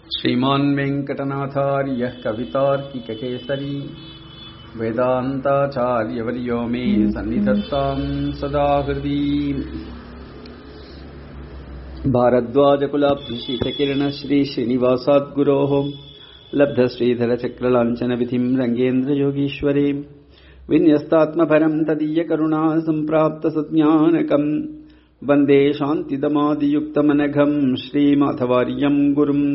श्रीमान् वेङ्कटनाथार्यः कवितार्किककेसरी वेदान्ताचार्यवर्यो मे सन्निधत्ताम् सदा हृदि भारद्वाजकुलाभ्युषितकिरणश्रीश्रीनिवासाद्गुरोः लब्धश्रीधरचक्रलाञ्छनविधिम् रङ्गेन्द्रयोगीश्वरे विन्यस्तात्मभरम् तदीयकरुणा सम्प्राप्तसज्ञानकम् वन्दे शान्तिदमादियुक्तमनघम् श्रीमाधवार्यम् गुरुम्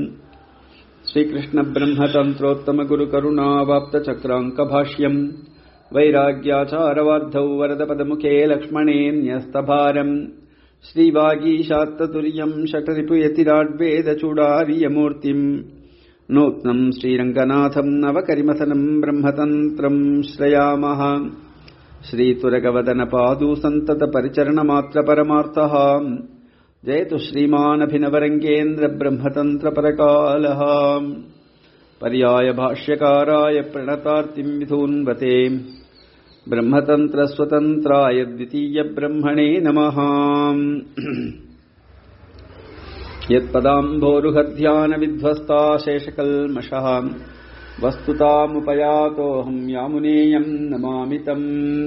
श्रीकृष्णब्रह्मतन्त्रोत्तमगुरुकरुणावाप्तचक्राङ्कभाष्यम् वैराग्याचारवार्धौ वरदपदमुखे लक्ष्मणेऽन्यस्तभारम् श्रीवागीशात्ततुर्यम् षटरिपुयतिराड्वेदचूडार्यमूर्तिम् नूत्नम् श्रीरङ्गनाथम् नवकरिमथनम् ब्रह्मतन्त्रम् श्रयामः श्रीतुरगवदनपादू सन्ततपरिचरणमात्रपरमार्थः जयतु श्रीमानभिनवरङ्गेन्द्रब्रह्मतन्त्रपरकालः पर्यायभाष्यकाराय प्रणतार्तिम् विधून्वते ब्रह्मतन्त्रस्वतन्त्राय द्वितीयब्रह्मणे नमः यत्पदाम्भोरुहध्यानविध्वस्ता शेषकल्मषः वस्तुतामुपयातोऽहम् यामुनेयम् नमामि तम्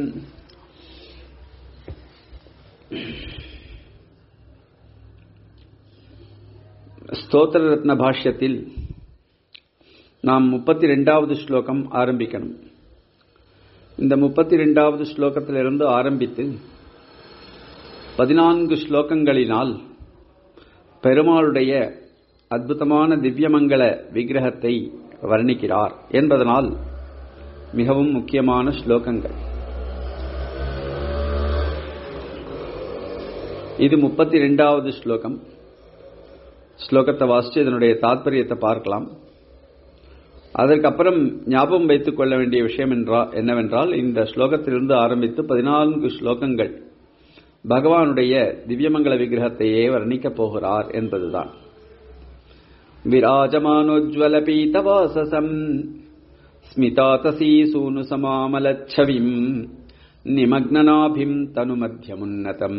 ஸ்தோத்திர ரத்ன பாஷ்யத்தில் நாம் முப்பத்தி ரெண்டாவது ஸ்லோகம் ஆரம்பிக்கணும் இந்த முப்பத்தி ரெண்டாவது ஸ்லோகத்திலிருந்து ஆரம்பித்து பதினான்கு ஸ்லோகங்களினால் பெருமாளுடைய அற்புதமான திவ்யமங்கள விக்கிரகத்தை வர்ணிக்கிறார் என்பதனால் மிகவும் முக்கியமான ஸ்லோகங்கள் இது முப்பத்தி ரெண்டாவது ஸ்லோகம் ஸ்லோகத்தை வாசிச்சு இதனுடைய தாற்பயத்தை பார்க்கலாம் அதற்கப்புறம் ஞாபகம் வைத்துக் கொள்ள வேண்டிய விஷயம் என்றால் என்னவென்றால் இந்த ஸ்லோகத்திலிருந்து ஆரம்பித்து பதினான்கு ஸ்லோகங்கள் பகவானுடைய திவ்யமங்கள விக்கிரகத்தையே வர்ணிக்கப் போகிறார் என்பதுதான் விராஜமானோஜ்வல பீதவாசசம் ஸ்மிதாதசீ சூனு சமாமலச்சவிம் நிமக்னநாபிம் தனுமத்தியமுன்னதம்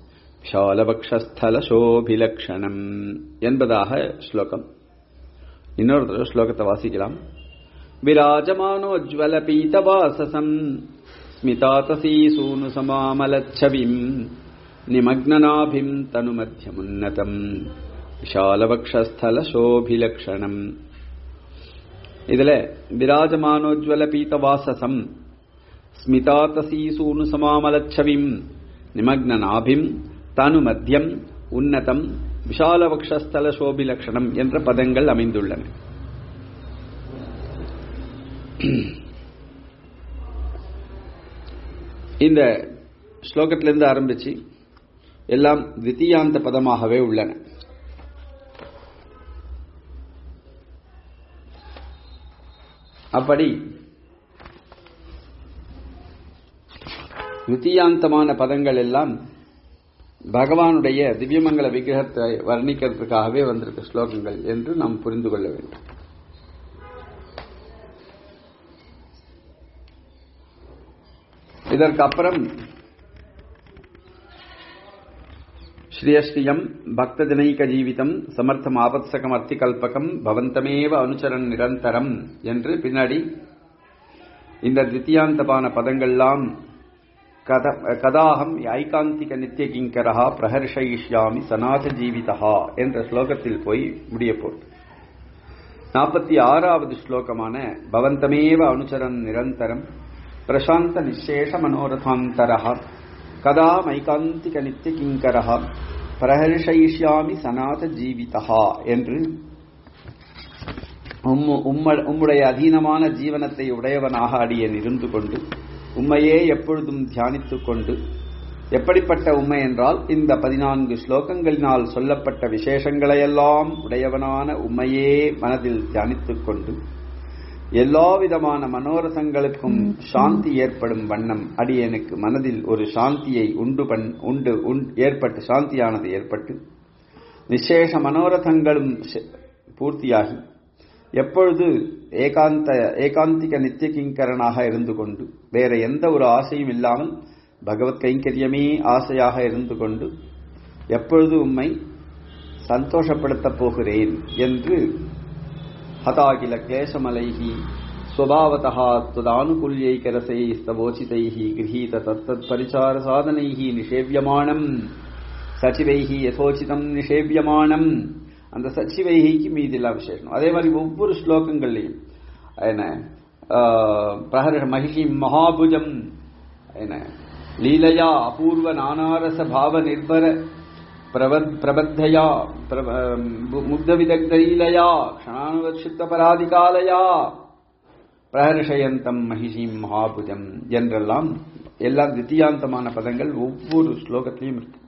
விஷாலபக்ஷஸ்தலசோபிலக்ஷணம் என்பதாக ஸ்லோகம் இன்னொரு தடவை ஸ்லோகத்தை வாசிக்கலாம் விராஜமானோஜ்வல பீதவாசசம் ஸ்மிதாதசீ சூனு சமாமலச்சவிம் நிமக்னநாபிம் தனுமத்தியமுன்னதம் விஷாலபக்ஷஸ்தலசோபிலக்ஷணம் இதுல விராஜமானோஜ்வல பீதவாசசம் ஸ்மிதாதசீ சூனு சமாமலச்சவிம் நிமக்னநாபிம் தனு மத்தியம் உன்னதம் விஷாலபக்ஷஸ்தல சோபிலக்ஷணம் என்ற பதங்கள் அமைந்துள்ளன இந்த ஸ்லோகத்திலிருந்து ஆரம்பிச்சு எல்லாம் தித்தியாந்த பதமாகவே உள்ளன அப்படி வித்தியாந்தமான பதங்கள் எல்லாம் பகவானுடைய திவ்யமங்கல விக்கிரகத்தை வர்ணிக்கிறதுக்காகவே வந்திருக்க ஸ்லோகங்கள் என்று நாம் புரிந்து கொள்ள வேண்டும் இதற்கு அப்புறம் ஸ்ரீயஸ்ரீயம் பக்தஜனைக ஜீவிதம் சமர்த்தம் ஆபத்சகம் அர்த்திகல்பகம் பவந்தமேவ அனுச்சரன் நிரந்தரம் என்று பின்னாடி இந்த தித்தியாந்தமான பதங்கள்லாம் கதாகம் ஐகாந்திக நித்திய கிங்கரா பிரஹர்ஷயிஷ்யாமி சனாத ஜீவிதா என்ற ஸ்லோகத்தில் போய் முடிய போட்டு நாற்பத்தி ஆறாவது ஸ்லோகமான பவந்தமேவ அனுச்சரன் நிரந்தரம் பிரசாந்த நிசேஷ மனோரதாந்தரா கதா மைகாந்திக நித்திய கிங்கரா பிரஹர்ஷயிஷ்யாமி சனாத ஜீவிதா என்று உம்முடைய அதீனமான ஜீவனத்தை உடையவனாக அடியன் இருந்து கொண்டு உண்மையே எப்பொழுதும் தியானித்துக் கொண்டு எப்படிப்பட்ட உண்மை என்றால் இந்த பதினான்கு ஸ்லோகங்களினால் சொல்லப்பட்ட விசேஷங்களையெல்லாம் உடையவனான உண்மையே மனதில் தியானித்துக் கொண்டு எல்லா விதமான மனோரசங்களுக்கும் சாந்தி ஏற்படும் வண்ணம் அடியனுக்கு மனதில் ஒரு சாந்தியை உண்டு பண் உண்டு ஏற்பட்டு சாந்தியானது ஏற்பட்டு விசேஷ மனோரதங்களும் பூர்த்தியாகி எப்பொழுது ஏகாந்த ஏகாந்திக நித்திய கிங்கரனாக இருந்து கொண்டு வேற எந்த ஒரு ஆசையும் இல்லாமல் பகவத் கைங்கரியமே ஆசையாக இருந்து கொண்டு எப்பொழுது உம்மை சந்தோஷப்படுத்தப் போகிறேன் என்று हताखिल क्लेशमलैः स्वभावतः त्वदानुकूल्यैकरसैस्तवोचितैः गृहीत तत्तत्परिचारसाधनैः निषेव्यमाणम् சச்சிவைஹி யசோச்சிதம் நிஷேவியமானம் அந்த சச்சிவைஹிக்கு மீதில்லா விசேஷம் அதே மாதிரி ஒவ்வொரு ஸ்லோகங்கள்லையும் என்ன பிரஹர மகிஷி மகாபுஜம் என்ன லீலையா அபூர்வ நானாரச பாவ நிர்பர பிரபத்தயா முக்த விதக்த லீலையா க்ஷணானுவக்ஷிப்த பராதிகாலயா பிரஹர்ஷயந்தம் மகிஷிம் மகாபுஜம் என்றெல்லாம் எல்லா தித்தியாந்தமான பதங்கள் ஒவ்வொரு ஸ்லோகத்திலையும் இருக்கு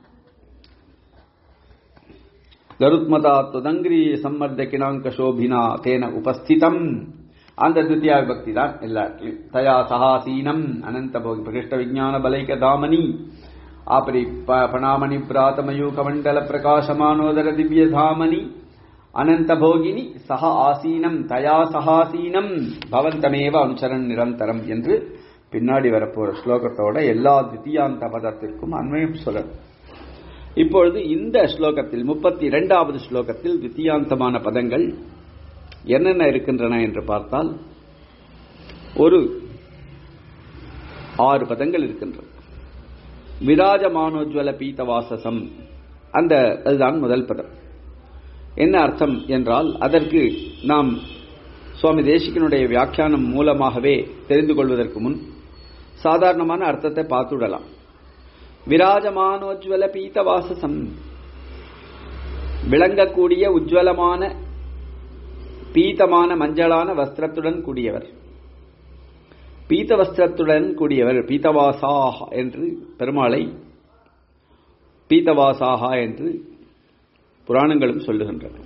ಗರುತ್ಮತಾ ತುದಂಗ್ರಿ ಸಮ್ಮರ್ದ ಕಿಣಾಂಕ ಶೋಭಿನಾ ತೇನ ಉಪಸ್ಥಿತಂ அந்த தித்தியா விபக்தி தான் எல்லாத்துலையும் தயா சகாசீனம் அனந்த போகி பிரகிருஷ்ட விஜான பலைக தாமனி ஆபரி பணாமணி பிராத்தமயூ கமண்டல பிரகாசமானோதர திவ்ய தாமனி அனந்த போகினி சக ஆசீனம் தயா சகாசீனம் பவந்தமேவ அனுசரன் நிரந்தரம் என்று பின்னாடி வரப்போற ஸ்லோகத்தோட எல்லா தித்தியாந்த பதத்திற்கும் அன்வயம் சொல்லணும் இப்பொழுது இந்த ஸ்லோகத்தில் முப்பத்தி இரண்டாவது ஸ்லோகத்தில் வித்தியாந்தமான பதங்கள் என்னென்ன இருக்கின்றன என்று பார்த்தால் ஒரு ஆறு பதங்கள் இருக்கின்றன விராஜமானோஜ்வல பீத்தவாசசம் அந்த அதுதான் முதல் பதம் என்ன அர்த்தம் என்றால் அதற்கு நாம் சுவாமி தேசிகனுடைய வியாக்கியானம் மூலமாகவே தெரிந்து கொள்வதற்கு முன் சாதாரணமான அர்த்தத்தை பார்த்துவிடலாம் விராஜமானோஜ்வல பீத்தவாசசம் விளங்கக்கூடிய உஜ்வலமான பீத்தமான மஞ்சளான வஸ்திரத்துடன் கூடியவர் பீத்த வஸ்திரத்துடன் கூடியவர் பீத்தவாசாக என்று பெருமாளை பீத்தவாசாகா என்று புராணங்களும் சொல்லுகின்றன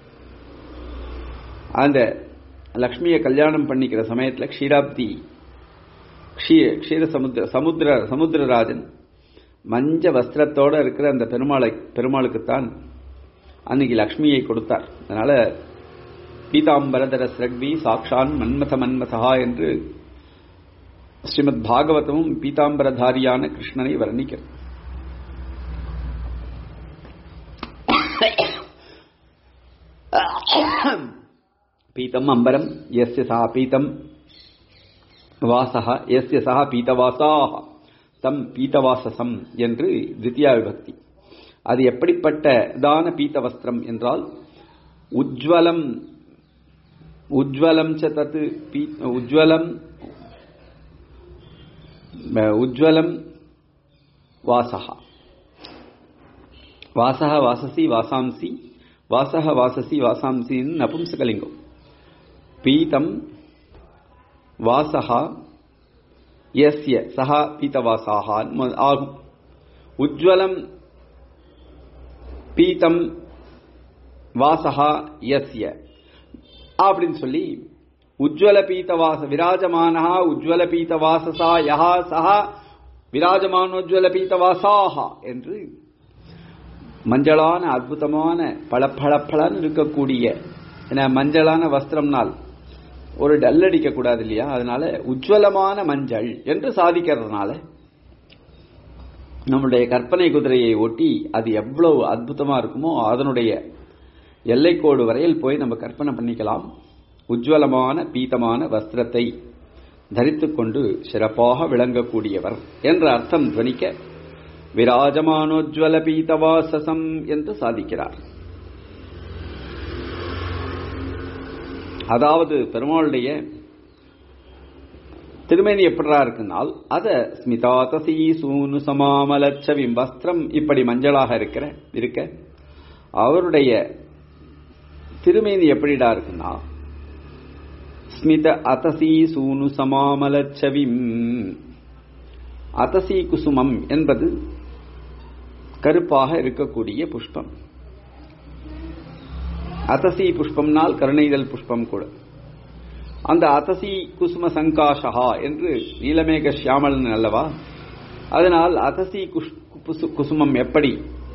அந்த லக்ஷ்மியை கல்யாணம் பண்ணிக்கிற சமயத்தில் க்ஷீராப்தி க்ஷீர சமுத்திர சமுத்திர சமுத்திரராஜன் மஞ்ச வஸ்திரத்தோட இருக்கிற அந்த பெருமாளை பெருமாளுக்குத்தான் அன்னைக்கு லக்ஷ்மியை கொடுத்தார் அதனால பீதாம்பரதர ஸ்ரக்வி சாக்ஷான் மன்மத மன்மதா என்று ஸ்ரீமத் பாகவதமும் பீதாம்பரதாரியான கிருஷ்ணனை வர்ணிக்கிறது பீதம் அம்பரம் எஸ்ய சா பீதம் வாசக எஸ்ய சா பீதவாசாக தம் பீத்தவாசசம் என்று தித்தியா விபக்தி அது எப்படிப்பட்டதான பீத்த வஸ்திரம் என்றால் உஜ்வலம் உஜ்வலம் ச தத்து உஜ்வலம் உஜ்வலம் வாசக வாசக வாசசி வாசாம்சி வாசக வாசசி வாசாம்சி நபும்சகலிங்கம் பீதம் வாசக எஸ்ய சஹா பீத்தவாசாக ஆகும் உஜ்வலம் பீத்தம் வாசகா எஸ்ய அப்படின்னு சொல்லி உஜ்வல பீத்தவாச விராஜமானஹா உஜ்வல பீத்தவாசசா யஹா சஹா விராஜமானோஜ்வல பீத்தவாசாஹா என்று மஞ்சளான அற்புதமான பளபளபளன்னு இருக்கக்கூடிய ஏன்னா மஞ்சளான வஸ்திரம்னால் ஒரு டல் அடிக்க கூடாது இல்லையா அதனால உஜ்வலமான மஞ்சள் என்று சாதிக்கிறதுனால நம்முடைய கற்பனை குதிரையை ஒட்டி அது எவ்வளவு அற்புதமா இருக்குமோ அதனுடைய எல்லைக்கோடு வரையில் போய் நம்ம கற்பனை பண்ணிக்கலாம் உஜ்வலமான பீத்தமான வஸ்திரத்தை தரித்துக் கொண்டு சிறப்பாக விளங்கக்கூடியவர் என்ற அர்த்தம் துவனிக்க விராஜமானோஜ்வல பீத்தவாசசம் என்று சாதிக்கிறார் அதாவது பெருமாளுடைய திருமேனி எப்படா இருக்குனால் அத ஸ்மிதாதசி சூனு சமாமலச்சவிம் வஸ்திரம் இப்படி மஞ்சளாக இருக்கிற இருக்க அவருடைய திருமேனி எப்படிடா இருக்குன்னா ஸ்மித அதசி சூனு சமாமலச்சவிம் அதசி குசுமம் என்பது கருப்பாக இருக்கக்கூடிய புஷ்பம் அதசி புஷ்பம்னால் கருணைதல் புஷ்பம் கூட அந்த அதசி குசும சங்காஷகா என்று நீலமேக சியாமலன் அல்லவா அதனால் அதசி குசுமம் எப்படி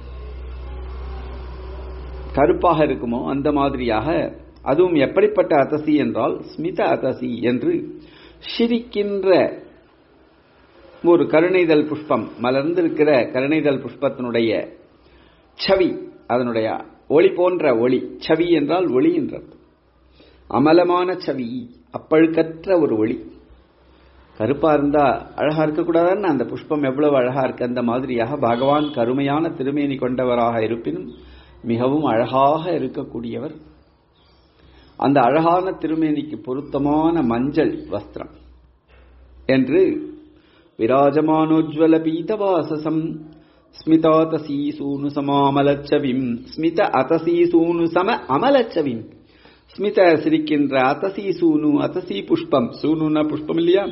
கருப்பாக இருக்குமோ அந்த மாதிரியாக அதுவும் எப்படிப்பட்ட அதசி என்றால் ஸ்மித அதசி என்று சிரிக்கின்ற ஒரு கருணைதல் புஷ்பம் மலர்ந்திருக்கிற கருணைதல் புஷ்பத்தினுடைய சவி அதனுடைய ஒளி போன்ற ஒளி சவி என்றால் ஒளி என்ற அமலமான சவி அப்பழுக்கற்ற ஒரு ஒளி கருப்பா இருந்தா அழகா இருக்கக்கூடாதுன்னு அந்த புஷ்பம் எவ்வளவு அழகா இருக்கு அந்த மாதிரியாக பகவான் கருமையான திருமேனி கொண்டவராக இருப்பினும் மிகவும் அழகாக இருக்கக்கூடியவர் அந்த அழகான திருமேனிக்கு பொருத்தமான மஞ்சள் வஸ்திரம் என்று விராஜமானோஜ்வல பீதவாசசம் ஸ்மிதாதசீசூனு சமாமலச்சவிம் ஸ்மித அதசீசூனு சம அமலச்சவிம் ஸ்மித சிரிக்கின்ற அதசி சூனு அதசி புஷ்பம் சூனுனா புஷ்பம் இல்லையா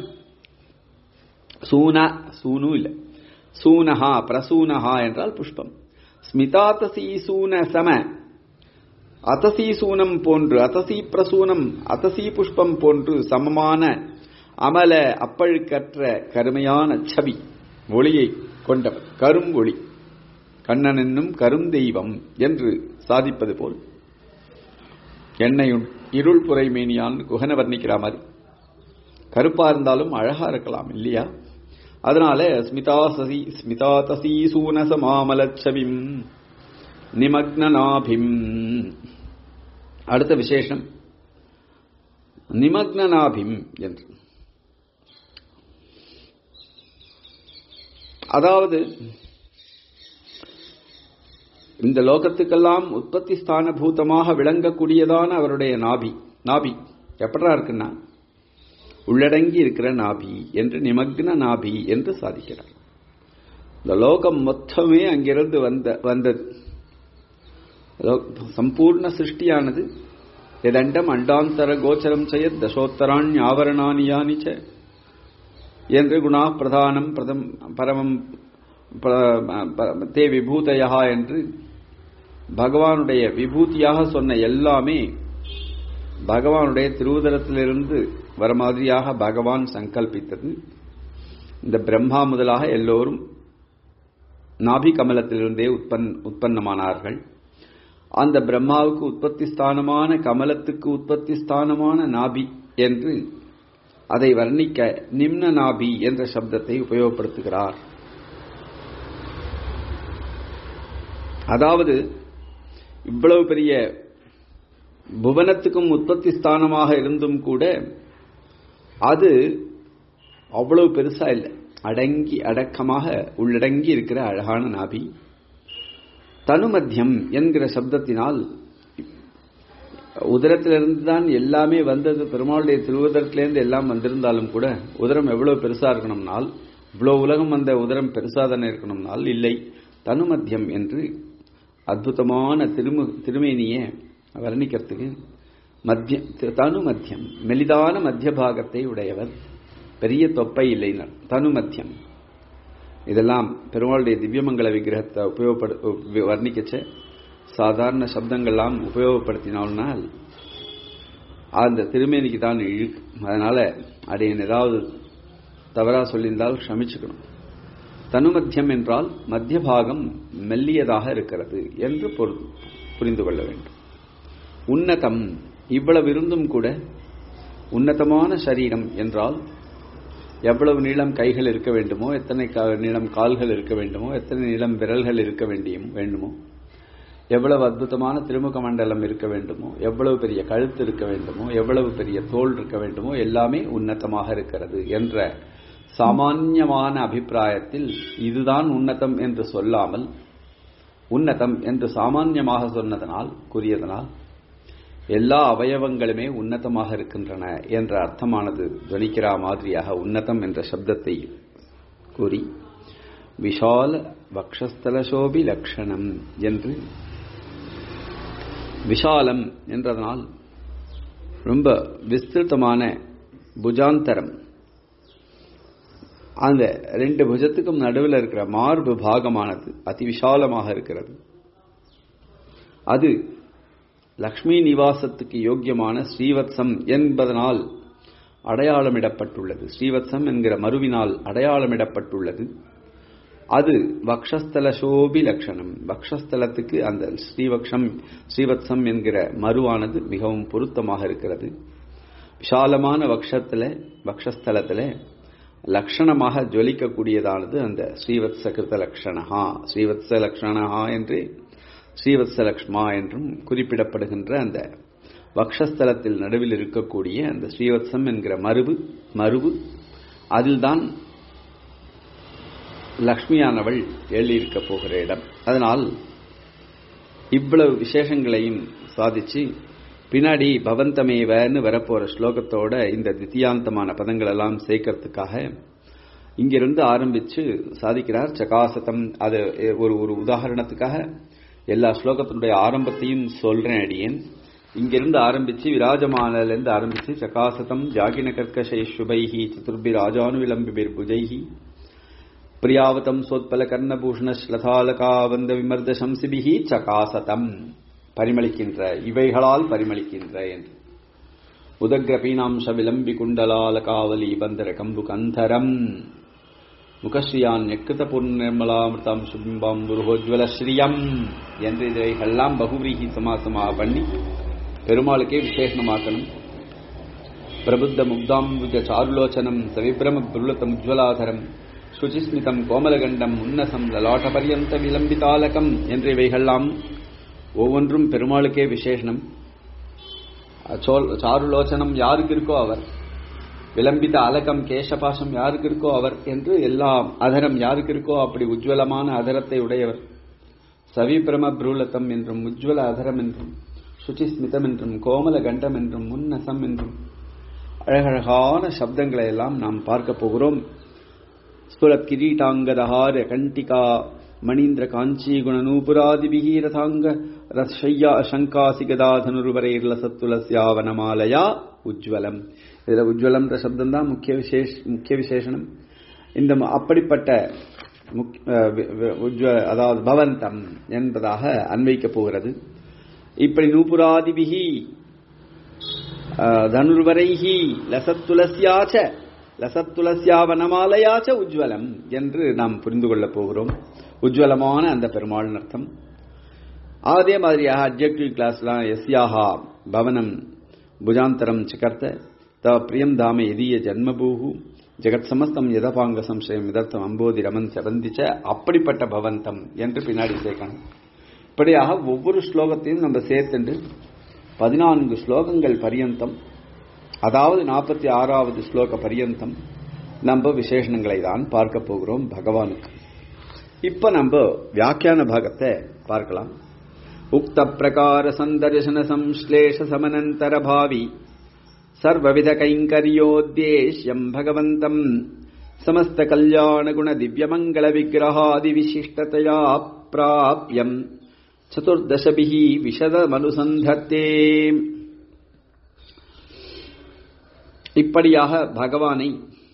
சூன சூனு இல்ல சூனஹா பிரசூனஹா என்றால் புஷ்பம் ஸ்மிதாதசி சூன சம அதசி சூனம் போன்று அதசி பிரசூனம் அதசி புஷ்பம் போன்று சமமான அமல அப்பழுக்கற்ற கருமையான சவி ஒளியை கொண்டவர் கரும் ஒளி கண்ணன் என்னும் கரும் தெய்வம் என்று சாதிப்பது போல் என்னையும் இருள் புரைமேனியான் குகன வர்ணிக்கிற மாதிரி கருப்பா இருந்தாலும் அழகா இருக்கலாம் இல்லையா அதனால ஸ்மிதாசசி ஸ்மிதாதசி சூனசமாமலச்சவிம் நிமக்னநாபிம் அடுத்த விசேஷம் நிமக்னநாபிம் என்று அதாவது இந்த லோகத்துக்கெல்லாம் உற்பத்தி ஸ்தான பூதமாக விளங்கக்கூடியதான அவருடைய நாபி நாபி எப்படா இருக்குன்னா உள்ளடங்கி இருக்கிற நாபி என்று நிமக்ன நாபி என்று சாதிக்கிறார் இந்த லோகம் மொத்தமே அங்கிருந்து வந்த வந்தது சம்பூர்ண சிருஷ்டியானது எதண்டம் அண்டாந்தர கோச்சரம் செய்ய தசோத்தராண் ஆவரணானி யானிச்ச என்று குணா பிரதானம் பிரதம் பரமம் தே விபூதையா என்று பகவானுடைய விபூதியாக சொன்ன எல்லாமே பகவானுடைய திருவுதரத்திலிருந்து வர மாதிரியாக பகவான் சங்கல்பித்தது இந்த பிரம்மா முதலாக எல்லோரும் நாபி கமலத்திலிருந்தே உற்பன் உற்பத்தமானார்கள் அந்த பிரம்மாவுக்கு உற்பத்தி ஸ்தானமான கமலத்துக்கு உற்பத்தி ஸ்தானமான நாபி என்று அதை வர்ணிக்க நிம்ன நாபி என்ற சப்தத்தை உபயோகப்படுத்துகிறார் அதாவது இவ்வளவு பெரிய புவனத்துக்கும் உற்பத்தி ஸ்தானமாக இருந்தும் கூட அது அவ்வளவு பெருசா இல்லை அடங்கி அடக்கமாக உள்ளடங்கி இருக்கிற அழகான நாபி தனுமத்தியம் என்கிற சப்தத்தினால் உதரத்திலிருந்து தான் எல்லாமே வந்தது பெருமாளுடைய திருவுதரத்திலேருந்து எல்லாம் வந்திருந்தாலும் கூட உதரம் எவ்வளவு பெருசா இருக்கணும்னால் இவ்வளவு உலகம் வந்த உதரம் பெருசா தானே இருக்கணும்னால் இல்லை தனுமத்தியம் என்று அற்புதமான திருமு திருமேனியை வர்ணிக்கிறதுக்கு மத்திய தனு மத்தியம் மெலிதான மத்திய பாகத்தை உடையவர் பெரிய தொப்பை இல்லைனர் தனு மத்தியம் இதெல்லாம் பெருமாளுடைய திவ்யமங்கல விக்கிரகத்தை உபயோகப்படு வர்ணிக்கச்ச சாதாரண சப்தங்கள்லாம் உபயோகப்படுத்தினால்னால் அந்த திருமேனிக்கு தான் இழுக்கு அதனால அடையன் ஏதாவது தவறா சொல்லியிருந்தால் க்ஷமிச்சுக்கணும் தனுமத்தியம் என்றால் மத்திய பாகம் மெல்லியதாக இருக்கிறது என்று புரிந்து கொள்ள வேண்டும் உன்னதம் இவ்வளவு இருந்தும் கூட உன்னதமான சரீரம் என்றால் எவ்வளவு நீளம் கைகள் இருக்க வேண்டுமோ எத்தனை நீளம் கால்கள் இருக்க வேண்டுமோ எத்தனை நீளம் விரல்கள் இருக்க வேண்டியும் வேண்டுமோ எவ்வளவு அற்புதமான திருமுக மண்டலம் இருக்க வேண்டுமோ எவ்வளவு பெரிய கழுத்து இருக்க வேண்டுமோ எவ்வளவு பெரிய தோல் இருக்க வேண்டுமோ எல்லாமே உன்னதமாக இருக்கிறது என்ற சாமான்யமான அபிப்பிராயத்தில் இதுதான் உன்னதம் என்று சொல்லாமல் உன்னதம் என்று சாமான்யமாக சொன்னதனால் கூறியதனால் எல்லா அவயவங்களுமே உன்னதமாக இருக்கின்றன என்ற அர்த்தமானது துவனிக்கிறா மாதிரியாக உன்னதம் என்ற சப்தத்தை கூறி விஷால வக்ஷஸ்தலசோபி லக்ஷணம் என்று விஷாலம் என்றதனால் ரொம்ப விஸ்திருத்தமான புஜாந்தரம் அந்த ரெண்டு புஜத்துக்கும் நடுவில் இருக்கிற மார்பு பாகமானது அதி விஷாலமாக இருக்கிறது அது லக்ஷ்மி நிவாசத்துக்கு யோக்கியமான ஸ்ரீவத்சம் என்பதனால் அடையாளமிடப்பட்டுள்ளது ஸ்ரீவத்சம் என்கிற மருவினால் அடையாளமிடப்பட்டுள்ளது அது வக்ஷஸ்தல சோபி லட்சணம் வக்ஷஸ்தலத்துக்கு அந்த ஸ்ரீவக்ஷம் ஸ்ரீவத்சம் என்கிற மருவானது மிகவும் பொருத்தமாக இருக்கிறது விஷாலமான வக்ஷத்துல வக்ஷஸ்தலத்துல லக்ஷணமாக ஜொலிக்கக்கூடியதானது அந்த ஸ்ரீவத்ச கிருத லக்ஷணஹா ஸ்ரீவத்ச லக்ஷணஹா என்று ஸ்ரீவத்ச லக்ஷ்மா என்றும் குறிப்பிடப்படுகின்ற அந்த வக்ஷஸ்தலத்தில் நடுவில் இருக்கக்கூடிய அந்த ஸ்ரீவத்சம் என்கிற மருவு மருவு அதில்தான் லக்ஷ்மியானவள் எழுதியிருக்க போகிற இடம் அதனால் இவ்வளவு விசேஷங்களையும் சாதிச்சு பின்னாடி பவந்தமேவன்னு வரப்போற ஸ்லோகத்தோட இந்த தித்தியாந்தமான பதங்கள் எல்லாம் சேர்க்கறதுக்காக இங்கிருந்து ஆரம்பிச்சு சாதிக்கிறார் சகாசதம் அது ஒரு ஒரு உதாரணத்துக்காக எல்லா ஸ்லோகத்தினுடைய ஆரம்பத்தையும் சொல்றேன் அடியேன் இங்கிருந்து ஆரம்பிச்சு விராஜமானிலிருந்து ஆரம்பிச்சு சகாசதம் ஜாகின கர்க்கசை சுபைஹி சதுர்பி ராஜானுவிலம்பிபிர் புஜைஹி பிரியாவதம் சோத்பல கர்ணபூஷண ஸ்லதாலகாவந்த விமர்த சம்சிபிஹி சகாசதம் பரிமளிக்கின்ற இவைகளால் பரிமளிக்கின்ற என்று உதக்ரபீனாம்ச விளம்பி குண்டலால காவலி பந்தர கம்பு கந்தரம் முகஸ்ரீயான் எக்கிருத பூர்ணிர்மலாமிருதாம் சுபிம்பாம் புருகோஜ்வல ஸ்ரீயம் என்று இவைகள்லாம் பகுவிரீகி சமாசமாக பண்ணி பெருமாளுக்கே விசேஷமாக்கணும் பிரபுத்த முக்தாம்புஜ சாருலோச்சனம் சவிபிரம புருளத்தம் உஜ்வலாதரம் சுச்சிஸ்மிதம் கோமலகண்டம் உன்னசம் லலாட்ட பரியந்த விளம்பிதாலகம் என்ற இவைகள்லாம் ஒவ்வொன்றும் பெருமாளுக்கே விசேஷனம் சாருலோச்சனம் யாருக்கு இருக்கோ அவர் விளம்பித அலகம் கேசபாசம் யாருக்கு இருக்கோ அவர் என்று எல்லாம் அதரம் யாருக்கு இருக்கோ அப்படி உஜ்வலமான அதரத்தை உடையவர் சவிபிரம புரூலத்தம் என்றும் உஜ்வல அதரம் என்றும் சுச்சிஸ்மிதம் என்றும் கோமல கண்டம் என்றும் முன்னசம் என்றும் அழகழகான சப்தங்களை எல்லாம் நாம் பார்க்க போகிறோம் ஸ்புரத் கிரீட்டாங்கதஹார கண்டிகா மணீந்திர காஞ்சி குணநூபுராதிபிகி ரதாங்க ரஷய்யா சங்காசி கதாதனுருவரைர்ல சத்துலஸ்யாவனமாலயா உஜ்வலம் இதுல உஜ்வலம்ன்ற சப்தம் தான் முக்கிய விசேஷ முக்கிய விசேஷனம் இந்த அப்படிப்பட்ட அதாவது பவந்தம் என்பதாக அன்வைக்க போகிறது இப்படி நூபுராதிபிகி தனுர்வரைஹி லசத்துலசியாச்ச லசத்துலசியாவனமாலயாச்ச உஜ்வலம் என்று நாம் புரிந்து கொள்ளப் போகிறோம் உஜ்வலமான அந்த பெருமாள் அர்த்தம் அதே மாதிரியாக அப்ஜெக்டிவ் கிளாஸ்லாம் எஸ்யாஹா பவனம் புஜாந்தரம் சிகர்த்த தவ பிரியம் தாம எதிய ஜன்மபூகு ஜெகத் சமஸ்தம் எதபாங்க சம்சயம் இதர்த்தம் அம்போதி ரமன் செவந்திச்ச அப்படிப்பட்ட பவந்தம் என்று பின்னாடி சேர்க்கணும் இப்படியாக ஒவ்வொரு ஸ்லோகத்தையும் நம்ம சேர்த்துண்டு பதினான்கு ஸ்லோகங்கள் பரியந்தம் அதாவது நாற்பத்தி ஆறாவது ஸ்லோக பரியந்தம் நம்ம விசேஷணங்களை தான் பார்க்க போகிறோம் பகவானுக்கு இப்ப நம்ம வியாக்கியான பாகத்தை பார்க்கலாம் உக்த பிரகார சந்தர்சன சம்ஸ்லேஷ சமனந்தர பாவி சர்வவித கைங்கரியோத்தேஷ்யம் பகவந்தம் சமஸ்த கல்யாண குண திவ்யமங்கள விக்கிரகாதி விசிஷ்டதையா பிராப்யம் சதுர்தசபிஹி விஷதமனுசந்தத்தே இப்படியாக பகவானை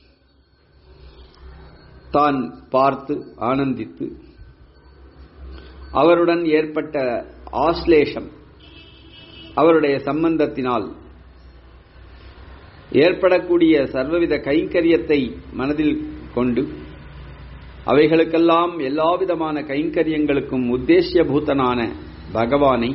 தான் பார்த்து ஆனந்தித்து அவருடன் ஏற்பட்ட ஆஸ்லேஷம் அவருடைய சம்பந்தத்தினால் ஏற்படக்கூடிய சர்வவித கைங்கரியத்தை மனதில் கொண்டு அவைகளுக்கெல்லாம் எல்லாவிதமான கைங்கரியங்களுக்கும் உத்தேசிய பூத்தனான பகவானை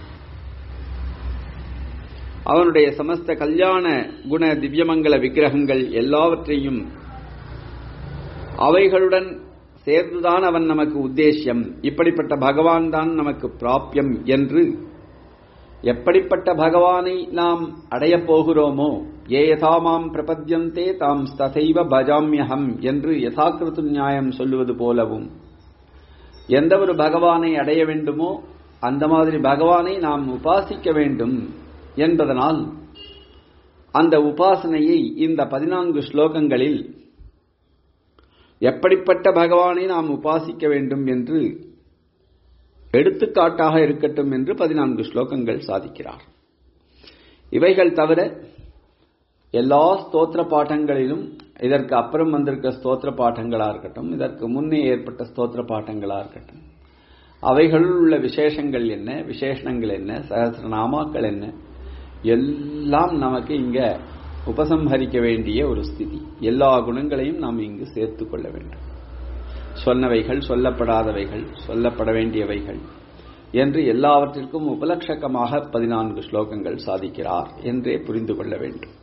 அவனுடைய சமஸ்த கல்யாண குண திவ்யமங்கல விக்கிரகங்கள் எல்லாவற்றையும் அவைகளுடன் சேர்ந்துதான் அவன் நமக்கு உத்தேசியம் இப்படிப்பட்ட பகவான் தான் நமக்கு பிராப்யம் என்று எப்படிப்பட்ட பகவானை நாம் அடையப் போகிறோமோ ஏ யதாமாம் பிரபத்யந்தே தாம் ததைவ பஜாமியகம் என்று யதாக்கிருத்து நியாயம் சொல்லுவது போலவும் எந்த ஒரு பகவானை அடைய வேண்டுமோ அந்த மாதிரி பகவானை நாம் உபாசிக்க வேண்டும் என்பதனால் அந்த உபாசனையை இந்த பதினான்கு ஸ்லோகங்களில் எப்படிப்பட்ட பகவானை நாம் உபாசிக்க வேண்டும் என்று எடுத்துக்காட்டாக இருக்கட்டும் என்று பதினான்கு ஸ்லோகங்கள் சாதிக்கிறார் இவைகள் தவிர எல்லா ஸ்தோத்திர பாட்டங்களிலும் இதற்கு அப்புறம் வந்திருக்க ஸ்தோத்திர பாட்டங்களா இருக்கட்டும் இதற்கு முன்னே ஏற்பட்ட ஸ்தோத்திர பாட்டங்களா இருக்கட்டும் அவைகளுள் உள்ள விசேஷங்கள் என்ன விசேஷணங்கள் என்ன சகசிரநாமாக்கள் என்ன எல்லாம் நமக்கு இங்க உபசம்ஹரிக்க வேண்டிய ஒரு ஸ்திதி எல்லா குணங்களையும் நாம் இங்கு சேர்த்து கொள்ள வேண்டும் சொன்னவைகள் சொல்லப்படாதவைகள் சொல்லப்பட வேண்டியவைகள் என்று எல்லாவற்றிற்கும் உபலட்சக்கமாக பதினான்கு ஸ்லோகங்கள் சாதிக்கிறார் என்றே புரிந்து கொள்ள வேண்டும்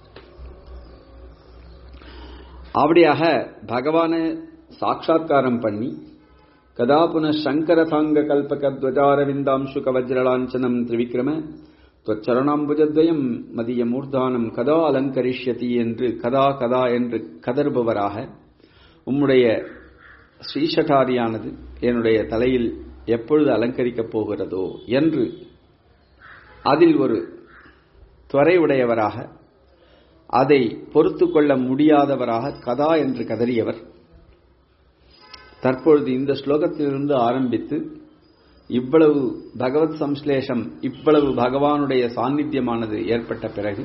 அப்படியாக பகவான சாட்சா்காரம் பண்ணி கதா புன சங்கர சாங்க கல்பக துவஜாரவிந்தாம்சுக வஜ்ரலாஞ்சனம் திரிவிக்ரம சரணாம்புஜத்வயம் மதிய மூர்தானம் கதா அலங்கரிஷ்யதி என்று கதா கதா என்று கதறுபவராக உம்முடைய ஸ்ரீஷட்டாரியானது என்னுடைய தலையில் எப்பொழுது அலங்கரிக்கப் போகிறதோ என்று அதில் ஒரு துறை உடையவராக அதை பொறுத்து கொள்ள முடியாதவராக கதா என்று கதறியவர் தற்பொழுது இந்த ஸ்லோகத்திலிருந்து ஆரம்பித்து இவ்வளவு பகவத் சம்ஸ்லேஷம் இவ்வளவு பகவானுடைய சாநித்தியமானது ஏற்பட்ட பிறகு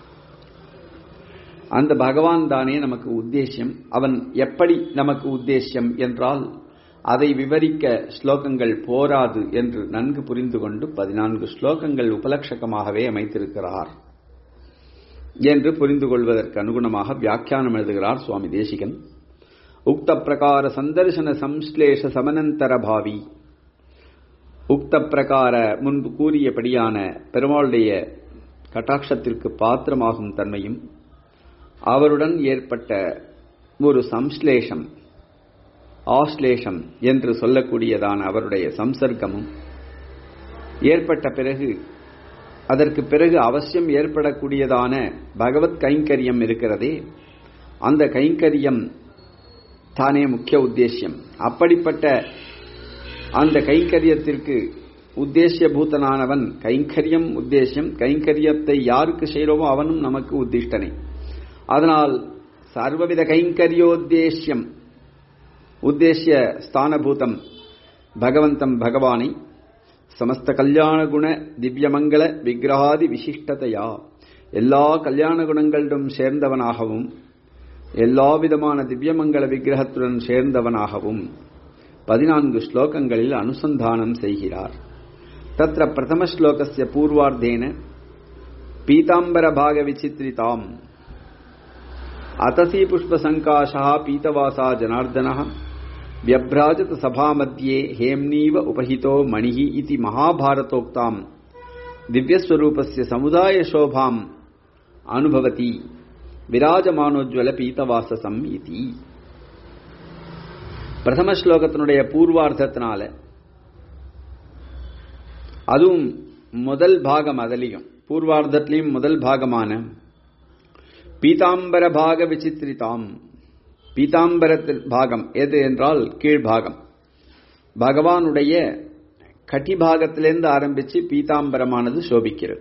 அந்த பகவான் தானே நமக்கு உத்தேசியம் அவன் எப்படி நமக்கு உத்தேசியம் என்றால் அதை விவரிக்க ஸ்லோகங்கள் போராது என்று நன்கு புரிந்து கொண்டு பதினான்கு ஸ்லோகங்கள் உபலட்சகமாகவே அமைத்திருக்கிறார் என்று புரிந்து கொள்வதற்கு அனுகுணமாக வியாக்கியானம் எழுதுகிறார் சுவாமி தேசிகன் உக்த பிரகார சந்தர்சன சம்ஸ்லேஷ சமனந்தர பாவி உக்த பிரகார முன்பு கூறியபடியான பெருமாளுடைய கட்டாட்சத்திற்கு பாத்திரமாகும் தன்மையும் அவருடன் ஏற்பட்ட ஒரு சம்ஸ்லேஷம் ஆஸ்லேஷம் என்று சொல்லக்கூடியதான அவருடைய சம்சர்க்கமும் ஏற்பட்ட பிறகு அதற்கு பிறகு அவசியம் ஏற்படக்கூடியதான பகவத் கைங்கரியம் இருக்கிறதே அந்த கைங்கரியம் தானே முக்கிய உத்தேசியம் அப்படிப்பட்ட அந்த கைங்கரியத்திற்கு உத்தேசிய பூத்தனானவன் கைங்கரியம் உத்தேசியம் கைங்கரியத்தை யாருக்கு செய்கிறோமோ அவனும் நமக்கு உத்திஷ்டனை அதனால் சர்வவித கைங்கரியோத்தேசியம் உத்தேசிய ஸ்தானபூதம் பகவந்தம் பகவானை சமஸ்த கல்யாண குண திவ்யமங்கள விக்கிரகாதி விசிஷ்டதையா எல்லா கல்யாண குணங்களிடம் சேர்ந்தவனாகவும் எல்லா விதமான திவ்யமங்கள விக்கிரகத்துடன் சேர்ந்தவனாகவும் பதினான்கு ஸ்லோகங்களில் அனுசந்தானம் செய்கிறார் தத்திர பிரதம ஸ்லோகஸ்ய பூர்வார்த்தேன பீதாம்பர பாக விசித்ரிதாம் அத்தசி புஷ்பசங்காஷா பீதவாசா ஜனார்தனः व्यभ्राजत सभामध्ये हेम्नीव उपहितो मणिः इति महाभारतोक्ताम् दिव्यस्वरूपस्य समुदायशोभाम् अनुभवति விராஜமானோஜ்வல பீத்தவாசசம் இதி பிரதம ஸ்லோகத்தினுடைய பூர்வார்த்தத்தினால அதுவும் முதல் பாகம் அதிலையும் பூர்வார்த்தத்திலையும் முதல் பாகமான பீதாம்பர பாக விசித்திரிதாம் பீதாம்பரத்தில் பாகம் எது என்றால் கீழ்பாகம் பகவானுடைய கட்டிபாகத்திலிருந்து ஆரம்பிச்சு பீதாம்பரமானது சோபிக்கிறது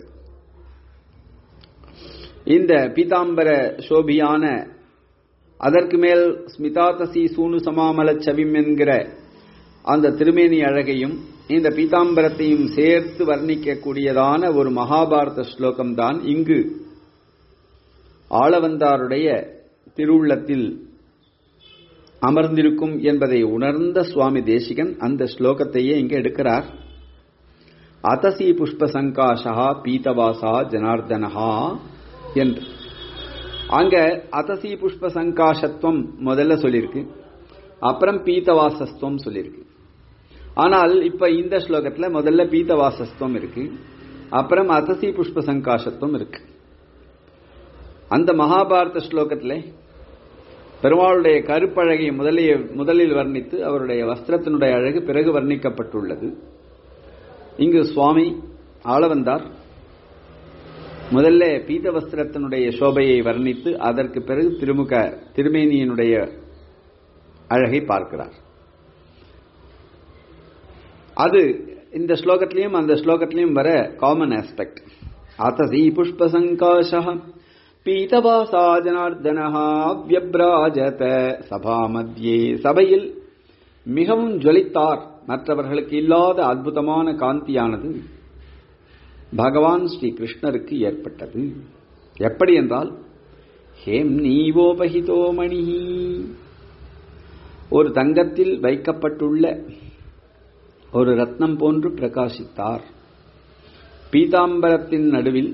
இந்த பீதாம்பர சோபியான அதற்கு மேல் ஸ்மிதாதசி சூனு சமாமல சவிம் என்கிற அந்த திருமேனி அழகையும் இந்த பீதாம்பரத்தையும் சேர்த்து வர்ணிக்கக்கூடியதான ஒரு மகாபாரத ஸ்லோகம்தான் இங்கு ஆளவந்தாருடைய திருவுள்ளத்தில் அமர்ந்திருக்கும் என்பதை உணர்ந்த சுவாமி தேசிகன் அந்த ஸ்லோகத்தையே இங்கே எடுக்கிறார் அத்தசி புஷ்ப சங்காஷா பீதவாசா ஜனார்தனஹா என்று அங்க அத்தசி புஷ்ப சங்காஷத்துவம் முதல்ல சொல்லியிருக்கு அப்புறம் பீத்தவாசஸ்துவம் சொல்லியிருக்கு ஆனால் இப்ப இந்த ஸ்லோகத்துல முதல்ல பீத்தவாசஸ்துவம் இருக்கு அப்புறம் அத்தசி புஷ்ப சங்காஷத்துவம் இருக்கு அந்த மகாபாரத ஸ்லோகத்துல பெருமாளுடைய கருப்பழகை முதலிய முதலில் வர்ணித்து அவருடைய வஸ்திரத்தினுடைய அழகு பிறகு வர்ணிக்கப்பட்டுள்ளது இங்கு சுவாமி ஆளவந்தார் முதல்ல பீத வஸ்திரத்தினுடைய சோபையை வர்ணித்து அதற்கு பிறகு திருமுக திருமேனியினுடைய அழகை பார்க்கிறார் அது இந்த ஸ்லோகத்திலையும் அந்த ஸ்லோகத்திலையும் வர காமன் ஆஸ்பெக்ட் அத்தசி புஷ்ப சங்காஷா பீதவாசா ஜனார்தனஹா வியப்ராஜத சபா மத்தியே சபையில் மிகவும் ஜொலித்தார் மற்றவர்களுக்கு இல்லாத அற்புதமான காந்தியானது பகவான் ஸ்ரீ கிருஷ்ணருக்கு ஏற்பட்டது எப்படி என்றால் ஹேம் நீவோபகிதோ மணி ஒரு தங்கத்தில் வைக்கப்பட்டுள்ள ஒரு ரத்னம் போன்று பிரகாசித்தார் பீதாம்பரத்தின் நடுவில்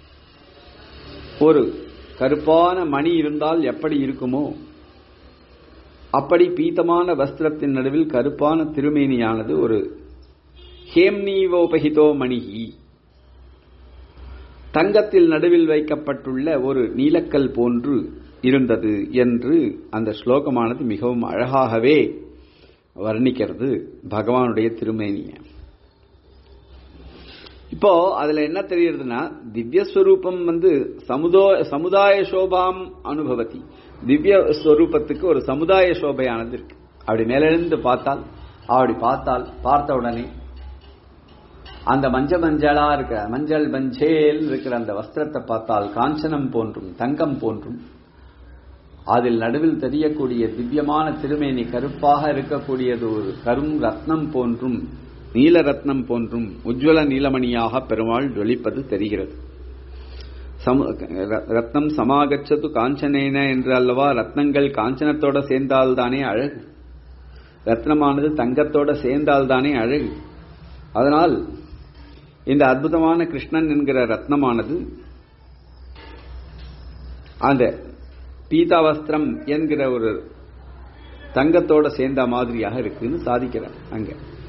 ஒரு கருப்பான மணி இருந்தால் எப்படி இருக்குமோ அப்படி பீத்தமான வஸ்திரத்தின் நடுவில் கருப்பான திருமேனியானது ஒரு ஹேம்னீவோபகிதோ மணிகி தங்கத்தில் நடுவில் வைக்கப்பட்டுள்ள ஒரு நீலக்கல் போன்று இருந்தது என்று அந்த ஸ்லோகமானது மிகவும் அழகாகவே வர்ணிக்கிறது பகவானுடைய திருமேனிய இப்போ அதுல என்ன தெரியுதுன்னா திவ்யஸ்வரூபம் வந்து சமுதோ சமுதாய சோபாம் அனுபவத்தி திவ்ய ஸ்வரூபத்துக்கு ஒரு சமுதாய சோபையானது இருக்கு அப்படி மேலிருந்து பார்த்தால் அப்படி பார்த்தால் பார்த்த உடனே அந்த மஞ்ச மஞ்சளா இருக்கிற மஞ்சள் மஞ்சேல் இருக்கிற அந்த வஸ்திரத்தை பார்த்தால் காஞ்சனம் போன்றும் தங்கம் போன்றும் அதில் நடுவில் தெரியக்கூடிய திவ்யமான திருமேனி கருப்பாக இருக்கக்கூடியது ஒரு கரும் ரத்னம் போன்றும் நீல ரத்னம் போன்றும் உஜ்வல நீலமணியாக பெருமாள் ஜொலிப்பது தெரிகிறது ரத்னம் சமாகச்சது காஞ்சனேன என்று அல்லவா ரத்னங்கள் காஞ்சனத்தோட சேர்ந்தால்தானே அழகு ரத்னமானது தங்கத்தோட சேர்ந்தால்தானே அழகு அதனால் இந்த அற்புதமான கிருஷ்ணன் என்கிற ரத்னமானது அந்த பீதாவஸ்திரம் என்கிற ஒரு தங்கத்தோட சேர்ந்த மாதிரியாக இருக்குன்னு சாதிக்கிறார் அங்க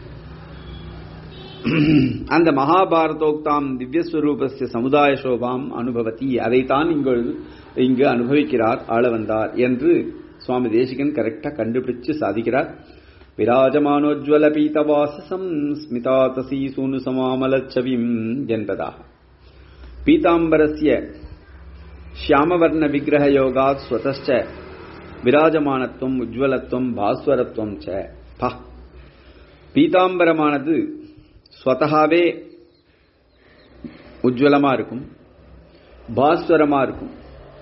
அந்த மகாபாரதோக்தாம் திவ்யஸ்வரூபஸ்ய சமுதாய சோபாம் அனுபவத்தி அதைத்தான் இங்கு இங்கு அனுபவிக்கிறார் ஆள வந்தார் என்று சுவாமி தேசிகன் கரெக்டா கண்டுபிடிச்சு சாதிக்கிறார் விராஜமானோஜ்வல பீதவாசசம் ஸ்மிதாதசி சூனு சமாமலச்சவிம் என்பதாக பீதாம்பரஸ்ய ஷியாமவர்ண விக்கிரக யோகாத் ஸ்வதச்ச விராஜமானத்துவம் உஜ்வலத்துவம் பாஸ்வரத்துவம் ச பா பீதாம்பரமானது ஸ்வதகாவே உஜ்வலமா இருக்கும் பாஸ்வரமா இருக்கும்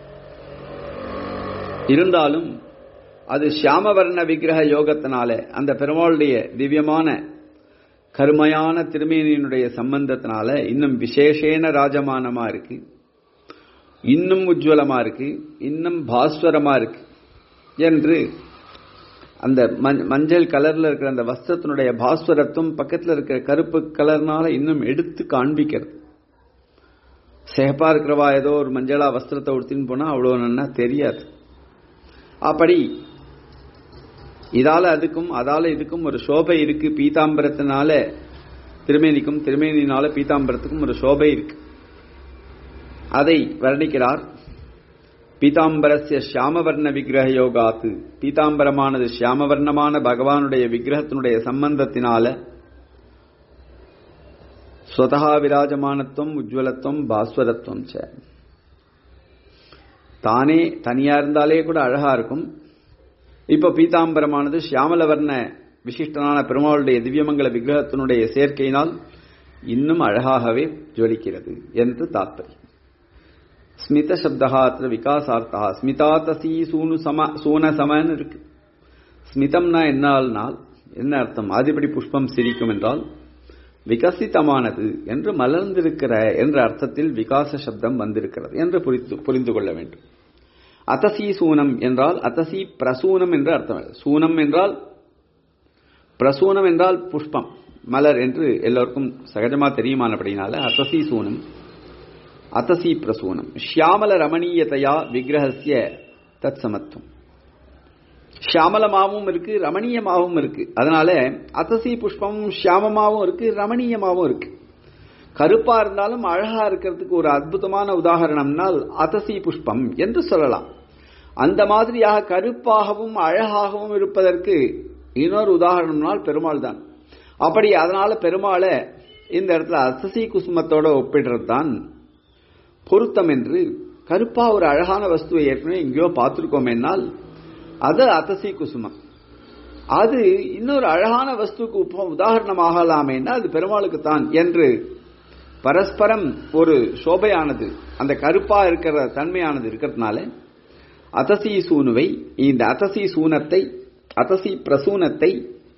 இருந்தாலும் அது ஷியாமவர்ண விக்கிரக யோகத்தினால அந்த பெருமாளுடைய திவ்யமான கருமையான திருமேனியினுடைய சம்பந்தத்தினால இன்னும் விசேஷேன ராஜமானமா இருக்கு இன்னும் உஜ்வலமா இருக்கு இன்னும் பாஸ்வரமா இருக்கு என்று அந்த மஞ்சள் கலர்ல இருக்கிற அந்த வஸ்திரத்தினுடைய பாஸ்வரத்துவம் பக்கத்தில் இருக்கிற கருப்பு கலர்னால இன்னும் எடுத்து காண்பிக்கிறது சேகப்பா இருக்கிறவா ஏதோ ஒரு மஞ்சளா வஸ்திரத்தை உடுத்தின்னு போனா அவ்வளவு நன்னா தெரியாது அப்படி இதால அதுக்கும் அதால இதுக்கும் ஒரு சோபை இருக்கு பீதாம்பரத்தினால திருமேனிக்கும் திருமேனினால பீதாம்பரத்துக்கும் ஒரு சோபை இருக்கு அதை வர்ணிக்கிறார் பீதாம்பரஸ்ய ஷியாமவர்ண விக்கிரக யோகாத்து பீதாம்பரமானது ஷியாமவர்ணமான பகவானுடைய விக்கிரகத்தினுடைய சம்பந்தத்தினால ஸ்வதகா விராஜமானத்துவம் உஜ்வலத்துவம் பாஸ்வரத்துவம் ச தானே தனியா இருந்தாலே கூட அழகா இருக்கும் இப்ப பீதாம்பரமானது ஷியாமலவர்ண விசிஷ்டனான பெருமாளுடைய திவ்யமங்கல விக்கிரகத்தினுடைய சேர்க்கையினால் இன்னும் அழகாகவே ஜொலிக்கிறது என்று தாத்பரியம் ஸ்மித சப்தா அத்த விகாசார்த்தா ஸ்மிதாதசி சூனு சம சூன சமன்னு இருக்கு ஸ்மிதம்னா என்னால்னால் என்ன அர்த்தம் ஆதிபடி புஷ்பம் சிரிக்கும் என்றால் விகசிதமானது என்று மலர்ந்திருக்கிற என்ற அர்த்தத்தில் விகாச சப்தம் வந்திருக்கிறது என்று புரிந்து புரிந்து கொள்ள வேண்டும் அத்தசி சூனம் என்றால் அத்தசி பிரசூனம் என்று அர்த்தம் சூனம் என்றால் பிரசூனம் என்றால் புஷ்பம் மலர் என்று எல்லோருக்கும் சகஜமா தெரியுமானபடினால அத்தசி சூனம் அத்தசி பிரசூனம் ஷியாமல ரமணீயதையா விக்கிரகசிய தத் சமத்துவம் ஷியாமலமாவும் இருக்கு ரமணீயமாவும் இருக்கு அதனால அத்தசி புஷ்பமும் ஷியாமமாவும் இருக்கு ரமணீயமாவும் இருக்கு கருப்பா இருந்தாலும் அழகா இருக்கிறதுக்கு ஒரு அற்புதமான உதாரணம்னால் அத்தசி புஷ்பம் என்று சொல்லலாம் அந்த மாதிரியாக கருப்பாகவும் அழகாகவும் இருப்பதற்கு இன்னொரு உதாரணம்னால் பெருமாள் தான் அப்படி அதனால பெருமாளை இந்த இடத்துல அத்தசி குசுமத்தோட ஒப்பிடுறது தான் பொருத்தம் என்று கருப்பா ஒரு அழகான வஸ்துவை ஏற்கனவே எங்கேயோ பார்த்திருக்கோம் என்னால் அது அத்தசி குசுமம் அது இன்னொரு அழகான வஸ்துக்கு உதாரணமாகலாமேன்னா அது பெருமாளுக்கு தான் என்று பரஸ்பரம் ஒரு சோபையானது அந்த கருப்பா இருக்கிற தன்மையானது இருக்கிறதுனால அத்தசி சூனுவை இந்த அத்தசி சூனத்தை அத்தசி பிரசூனத்தை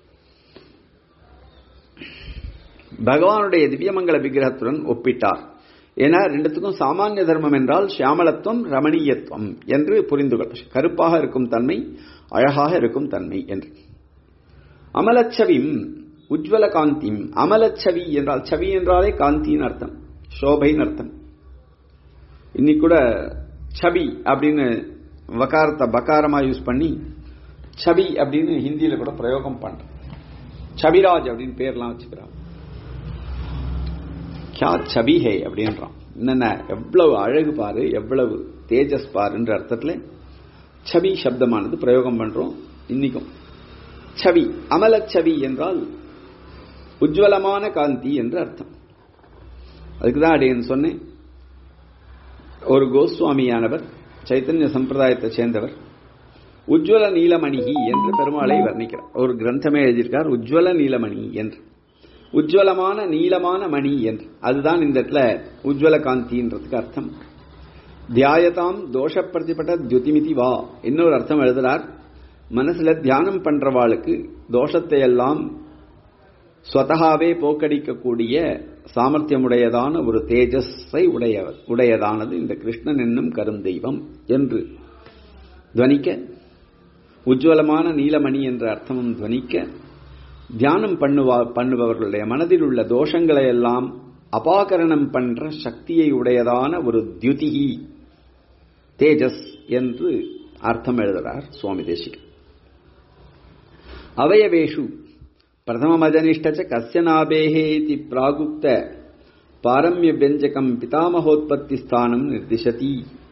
பகவானுடைய திவ்யமங்கல விக்கிரகத்துடன் ஒப்பிட்டார் ஏன்னா ரெண்டுத்துக்கும் சாமானிய தர்மம் என்றால் ஷியாமலத்துவம் ரமணீயத்துவம் என்று புரிந்து கொள்ள கருப்பாக இருக்கும் தன்மை அழகாக இருக்கும் தன்மை என்று அமலச்சவிம் உஜ்வல காந்திம் அமலச்சவி என்றால் சவி என்றாலே காந்தின்னு அர்த்தம் சோபைன்னு அர்த்தம் இன்னைக்கு கூட சபி அப்படின்னு வகாரத்தை பகாரமா யூஸ் பண்ணி சபி அப்படின்னு ஹிந்தியில கூட பிரயோகம் பண்றேன் சபிராஜ் அப்படின்னு பேர்லாம் வச்சுக்கிறான் கியா சபி ஹே அப்படின்றான் என்னென்ன எவ்வளவு அழகு பாரு எவ்வளவு தேஜஸ் பாருன்ற அர்த்தத்துல சபி சப்தமானது பிரயோகம் பண்றோம் இன்னைக்கும் சவி அமலச்சவி என்றால் உஜ்வலமான காந்தி என்று அர்த்தம் அதுக்கு தான் அடியன் சொன்னேன் ஒரு கோஸ்வாமியானவர் சைத்தன்ய சம்பிரதாயத்தை சேர்ந்தவர் உஜ்வல நீலமணிகி என்று பெருமாளை வர்ணிக்கிறார் ஒரு கிரந்தமே எழுதியிருக்கார் உஜ்வல நீலமணி என்று உஜ்வலமான நீளமான மணி என்று அதுதான் இந்த இடத்துல உஜ்வல காந்தின்றதுக்கு அர்த்தம் தியாயதாம் தோஷ பிரதிபட்ட துதிமிதி வா இன்னொரு அர்த்தம் எழுதுறார் மனசுல தியானம் பண்றவாளுக்கு தோஷத்தை எல்லாம் ஸ்வதகாவே போக்கடிக்கக்கூடிய சாமர்த்தியமுடையதான ஒரு தேஜஸை உடைய உடையதானது இந்த கிருஷ்ணன் என்னும் கருந்தெய்வம் என்று துவனிக்க உஜ்வலமான நீலமணி என்ற அர்த்தமும் துவனிக்க தியானம் பண்ணுவா பண்ணுபவர்களுடைய மனதில் உள்ள தோஷங்களை எல்லாம் அபாகரணம் பண்ற சக்தியை உடையதான ஒரு தியுதிகி தேஜஸ் என்று அர்த்தம் எழுதுகிறார் சுவாமி தேசிகன் அவயவேஷு பிரதமமஜனிஷ்ட கஸ்ய நாபேஹே இதி பிராகுப்த பாரம்ய வியஞ்சகம் பிதாமகோத்பத்தி ஸ்தானம் நிர்திசதி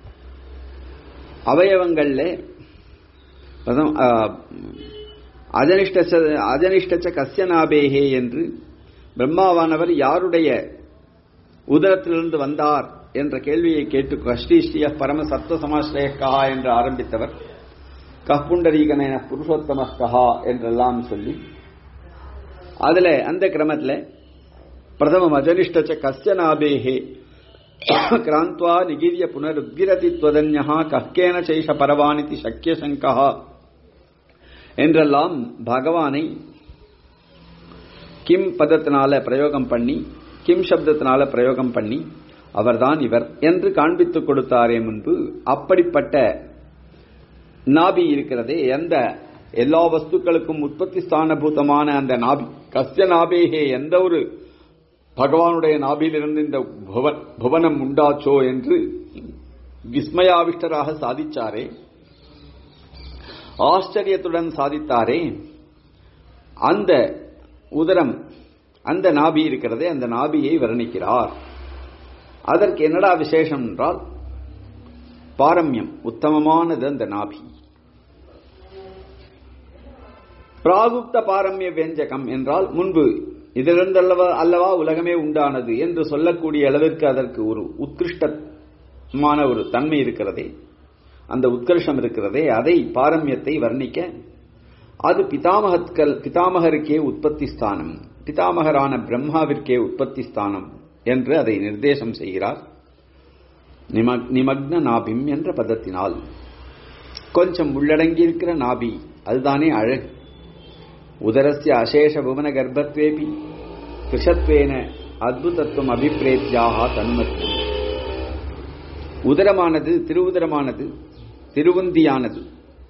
அவயவங்கள்ல பிரதம அஜனிஷ்ட அஜனிஷ்ட கஸ்ய நாபேஹே என்று பிரம்மாவானவர் யாருடைய உதரத்திலிருந்து வந்தார் என்ற கேள்வியை கேட்டு கஷ்டிஷ்டிய பரம சத்வ சமாஸ்ரய கஹா என்று ஆரம்பித்தவர் கப்புண்டரீகன புருஷோத்தம கஹா என்றெல்லாம் சொல்லி அதுல அந்த கிரமத்தில் பிரதமம் அஜனிஷ்ட கஸ்ய நாபேஹே கிராந்த்வா நிகிரிய புனருத்கிரதி துவதன்யா கக்கேன சைஷ பரவானிதி சக்கிய சங்கா என்றெல்லாம் பகவானை கிம் பதத்தினால பிரயோகம் பண்ணி கிம் சப்தத்தினால பிரயோகம் பண்ணி அவர்தான் இவர் என்று காண்பித்துக் கொடுத்தாரே முன்பு அப்படிப்பட்ட நாபி இருக்கிறதே எந்த எல்லா வஸ்துக்களுக்கும் உற்பத்தி ஸ்தானபூதமான அந்த நாபி கஸ்ய நாபேகே எந்த ஒரு பகவானுடைய நாபியிலிருந்து இந்த புவனம் உண்டாச்சோ என்று விஸ்மயாவிஷ்டராக சாதிச்சாரே ஆச்சரியத்துடன் சாதித்தாரே அந்த உதரம் அந்த நாபி இருக்கிறதே அந்த நாபியை வர்ணிக்கிறார் அதற்கு என்னடா விசேஷம் என்றால் பாரம்யம் உத்தமமானது அந்த நாபி பிராகுப்த பாரம்ய வெஞ்சகம் என்றால் முன்பு இதிலிருந்து அல்லவா அல்லவா உலகமே உண்டானது என்று சொல்லக்கூடிய அளவிற்கு அதற்கு ஒரு உத்கிருஷ்டமான ஒரு தன்மை இருக்கிறதே அந்த உத்கர்ஷம் இருக்கிறதே அதை பாரம்யத்தை வர்ணிக்க அது பிதாமகத்கள் பிதாமகருக்கே உற்பத்தி ஸ்தானம் பிதாமகரான பிரம்மாவிற்கே உற்பத்தி ஸ்தானம் என்று அதை நிர்தேசம் செய்கிறார் நிமக்ன நாபிம் என்ற பதத்தினால் கொஞ்சம் உள்ளடங்கி இருக்கிற நாபி அதுதானே அழகு உதரஸ்ய அசேஷ புவன கர்ப்பத்வேபி கிருஷத்வேன அத்புதத்துவம் அபிப்பிரேத்தியாக தன்மத்தி உதரமானது திருவுதரமானது திருவுந்தியானது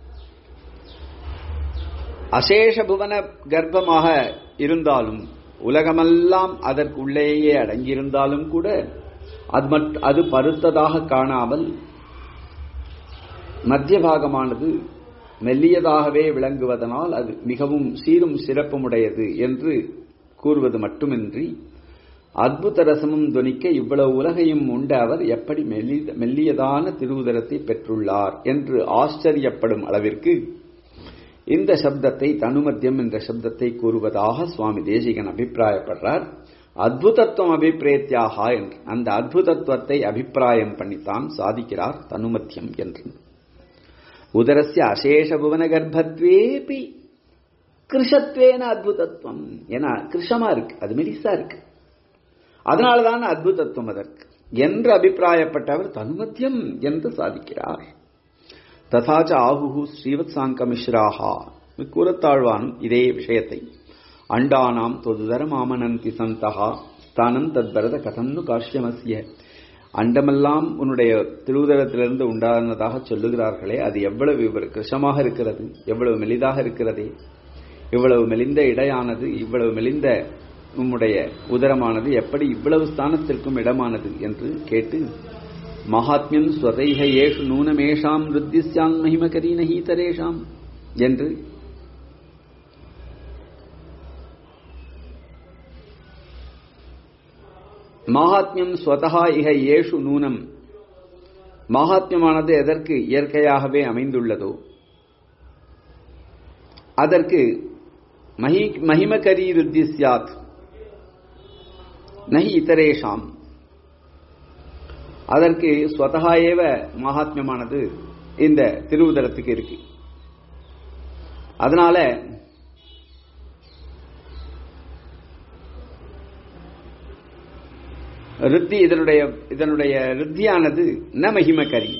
அசேஷ புவன கர்ப்பமாக இருந்தாலும் உலகமெல்லாம் அதற்குள்ளேயே அடங்கியிருந்தாலும் கூட அது அது பருத்ததாக காணாமல் மத்திய பாகமானது மெல்லியதாகவே விளங்குவதனால் அது மிகவும் சீரும் சிறப்புமுடையது என்று கூறுவது மட்டுமின்றி அத்புத ரசமும் துணிக்க இவ்வளவு உலகையும் உண்ட அவர் எப்படி மெல்லியதான திருவுதரத்தை பெற்றுள்ளார் என்று ஆச்சரியப்படும் அளவிற்கு இந்த சப்தத்தை தனுமத்தியம் என்ற சப்தத்தை கூறுவதாக சுவாமி தேசிகன் அபிப்பிராயப்படுறார் அத்புதத்துவம் அபிப்பிரேத்தியாக என்று அந்த அத்புதத்துவத்தை அபிப்பிராயம் பண்ணித்தான் சாதிக்கிறார் தனுமத்தியம் என்று உதரஸ்ய அசேஷ புவன கர்ப்பத்வேபி கிருஷத்வேன அத்புதத்துவம் ஏன்னா கிருஷமா இருக்கு அது மெலிசா இருக்கு அதனாலதான் அத்புதத்துவம் அதற்கு என்று அபிப்பிராயப்பட்டவர் தனுமத்தியம் என்று சாதிக்கிறார் ததாச்ச ஆகுகு ஸ்ரீவத் சாங்க மிஸ்ராஹா கூறத்தாழ்வானும் இதே விஷயத்தை அண்டானாம் தொதுதரமாமனந்தி சந்தகா ஸ்தானம் தத்பரத கதன்னு காஷ்யமசிய அண்டமெல்லாம் உன்னுடைய திருவுதரத்திலிருந்து உண்டானதாக சொல்லுகிறார்களே அது எவ்வளவு இவர் கிருஷமாக இருக்கிறது எவ்வளவு மெலிதாக இருக்கிறதே இவ்வளவு மெலிந்த இடையானது இவ்வளவு மெலிந்த உம்முடைய உதரமானது எப்படி இவ்வளவு ஸ்தானத்திற்கும் இடமானது என்று கேட்டு மகாத்மியம் ஸ்வதைக ஏஷு நூனமேஷாம் ருத்திஸ்யான் மகிமகரீன ஹீதரேஷாம் என்று மகாத்மியம் ஸ்வதகா இக ஏஷு நூனம் மகாத்மியமானது எதற்கு இயற்கையாகவே அமைந்துள்ளதோ அதற்கு மஹி மகிமகரி ருத்தி சியாத் நஹி இத்தரேஷாம் அதற்கு ஸ்வதகா ஏவ மகாத்மியமானது இந்த திருவுதரத்துக்கு இருக்கு அதனால ரித்தி இதனுடைய இதனுடைய ரித்தியானது ந மகிமகரி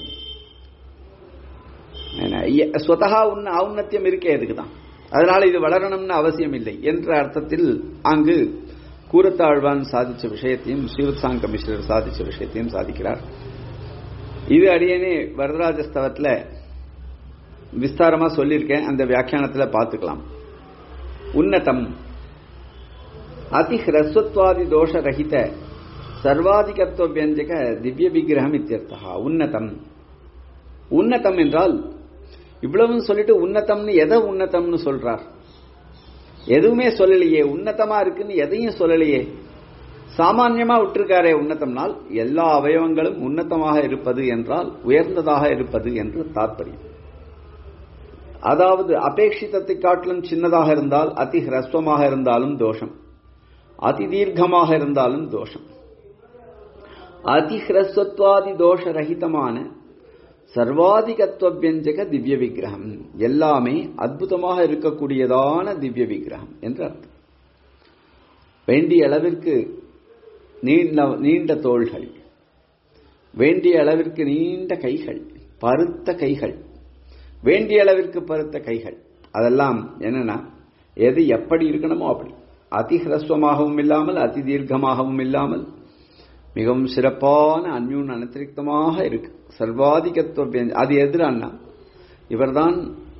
ஸ்வதகா உன்ன ஔன்னத்தியம் இருக்கே அதுக்கு தான் அதனால இது வளரணும்னு அவசியம் இல்லை என்ற அர்த்தத்தில் அங்கு கூரத்தாழ்வான் சாதிச்ச விஷயத்தையும் ஸ்ரீவத்சாங்க மிஸ்ரர் சாதிச்ச விஷயத்தையும் சாதிக்கிறார் இது அடியனே வரதராஜஸ்தவத்துல விஸ்தாரமா சொல்லியிருக்கேன் அந்த வியாக்கியானத்துல பார்த்துக்கலாம் உன்னதம் அதி ஹிரஸ்வத்வாதி தோஷ ரஹித சர்வாதிகத்துவ வியஞ்சக திவ்ய விக்கிரகம் இத்தியர்த்தா உன்னதம் உன்னதம் என்றால் இவ்வளவு சொல்லிட்டு உன்னதம்னு எதை உன்னதம்னு சொல்றார் எதுவுமே சொல்லலையே உன்னதமா இருக்குன்னு எதையும் சொல்லலையே சாமான்யமா விட்டிருக்காரே உன்னதம்னால் எல்லா அவயவங்களும் உன்னதமாக இருப்பது என்றால் உயர்ந்ததாக இருப்பது என்று தாற்பயம் அதாவது அபேட்சிதத்தை காட்டிலும் சின்னதாக இருந்தால் அதி ஹிரஸ்வமாக இருந்தாலும் தோஷம் அதி தீர்க்கமாக இருந்தாலும் தோஷம் அதி ஹிரஸ்வத்வாதி தோஷ ரஹிதமான சர்வாதிகத்துவ வியஞ்சக திவ்ய விக்கிரகம் எல்லாமே அற்புதமாக இருக்கக்கூடியதான திவ்ய விக்கிரகம் என்று அர்த்தம் வேண்டிய அளவிற்கு நீண்ட நீண்ட தோள்கள் வேண்டிய அளவிற்கு நீண்ட கைகள் பருத்த கைகள் வேண்டிய அளவிற்கு பருத்த கைகள் அதெல்லாம் என்னன்னா எது எப்படி இருக்கணுமோ அப்படி அதி ஹிரஸ்வமாகவும் இல்லாமல் அதி தீர்க்கமாகவும் இல்லாமல் மிகவும் சிறப்பான அந்யூன் அனத்திரிக்தமாக இருக்கு சர்வாதிகத்துவ அது எதிரானா இவர்தான்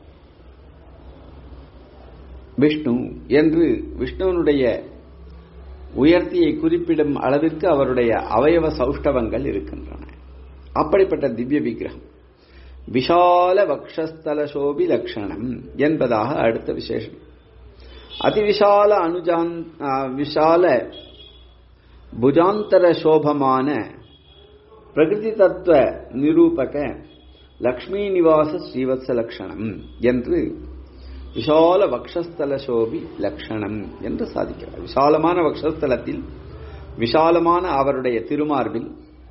விஷ்ணு என்று விஷ்ணுவனுடைய உயர்த்தியை குறிப்பிடும் அளவிற்கு அவருடைய அவயவ சௌஷ்டவங்கள் இருக்கின்றன அப்படிப்பட்ட திவ்ய விக்கிரகம் விஷால வக்ஷஸ்தல சோபி லட்சணம் என்பதாக அடுத்த விசேஷம் அதிவிசால அனுஜான் விஷால புஜாந்தர சோபமான பிரகிருதி தத்துவ நிரூபக லக்ஷ்மி நிவாச ஸ்ரீவத்ச லட்சணம் என்று விஷால வக்ஷஸ்தல சோபி லட்சணம் என்று சாதிக்கிறார் விசாலமான வக்ஷஸ்தலத்தில் விஷாலமான அவருடைய திருமார்பில்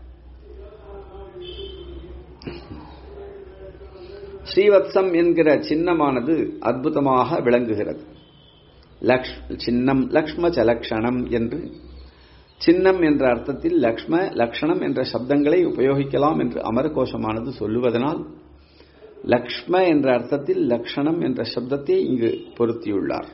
ஸ்ரீவத்சம் என்கிற சின்னமானது அற்புதமாக விளங்குகிறது லக்ஷ் சின்னம் லக்ஷ்ம சலக்ஷணம் என்று சின்னம் என்ற அர்த்தத்தில் லக்ஷ்ம லக்ஷணம் என்ற சப்தங்களை உபயோகிக்கலாம் என்று அமரகோஷமானது சொல்லுவதனால் லக்ஷ்ம என்ற அர்த்தத்தில் லக்ஷணம் என்ற சப்தத்தை இங்கு பொருத்தியுள்ளார்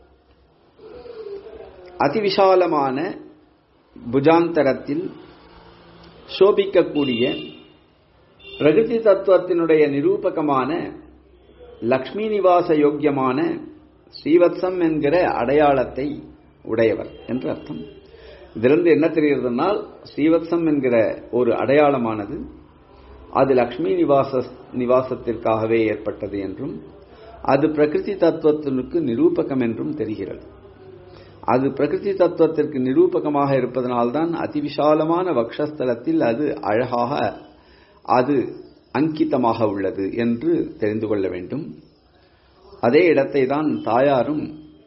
அதிவிசாலமான புஜாந்தரத்தில் சோபிக்கக்கூடிய பிரகிருதி தத்துவத்தினுடைய நிரூபகமான லக்ஷ்மி நிவாச யோக்கியமான ஸ்ரீவத்சம் என்கிற அடையாளத்தை உடையவர் என்று அர்த்தம் இதிலிருந்து என்ன தெரிகிறதுனால் ஸ்ரீவத்சம் என்கிற ஒரு அடையாளமானது அது லக்ஷ்மி நிவாச நிவாசத்திற்காகவே ஏற்பட்டது என்றும் அது பிரகிருதி தத்துவத்திற்கு நிரூபகம் என்றும் தெரிகிறது அது பிரகிருதி தத்துவத்திற்கு நிரூபகமாக இருப்பதனால்தான் அதிவிசாலமான வக்ஷஸ்தலத்தில் அது அழகாக அது அங்கிதமாக உள்ளது என்று தெரிந்து கொள்ள வேண்டும் அதே இடத்தை தான் தாயாரும்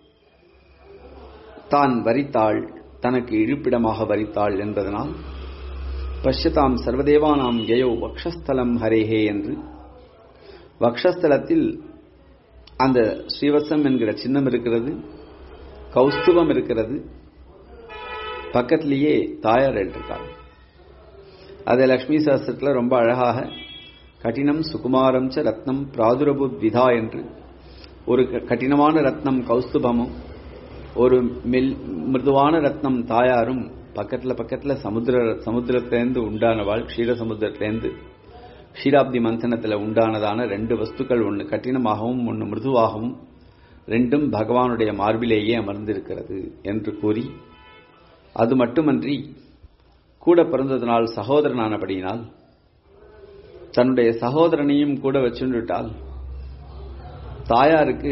தான் வரித்தாள் தனக்கு இருப்பிடமாக வரித்தாள் என்பதனால் பஷ்யதாம் சர்வதேவானாம் யயோ வக்ஷஸ்தலம் ஹரேஹே என்று வக்ஷஸ்தலத்தில் அந்த ஸ்ரீவத்சம் என்கிற சின்னம் இருக்கிறது கௌஸ்துபம் இருக்கிறது பக்கத்திலேயே தாயார் எழுதிருக்காள் அது லக்ஷ்மி சாஸ்திரத்தில் ரொம்ப அழகாக கடினம் சுகுமாரம் ச ரத்னம் பிராதுரபுத் விதா என்று ஒரு கடினமான ரத்னம் கௌஸ்துபமும் ஒரு மெல் மிருதுவான ரத்னம் தாயாரும் பக்கத்துல பக்கத்துல சமுத்திர சமுத்திரத்திலேருந்து உண்டானவாள் க்ஷீர சமுத்திரத்திலேருந்து க்ஷீராப்தி மந்தனத்தில் உண்டானதான ரெண்டு வஸ்துக்கள் ஒன்று கடினமாகவும் ஒன்று மிருதுவாகவும் ரெண்டும் பகவானுடைய மார்பிலேயே அமர்ந்திருக்கிறது என்று கூறி அது மட்டுமன்றி கூட பிறந்ததனால் சகோதரனானபடியினால் தன்னுடைய சகோதரனையும் கூட வச்சுட்டால் தாயாருக்கு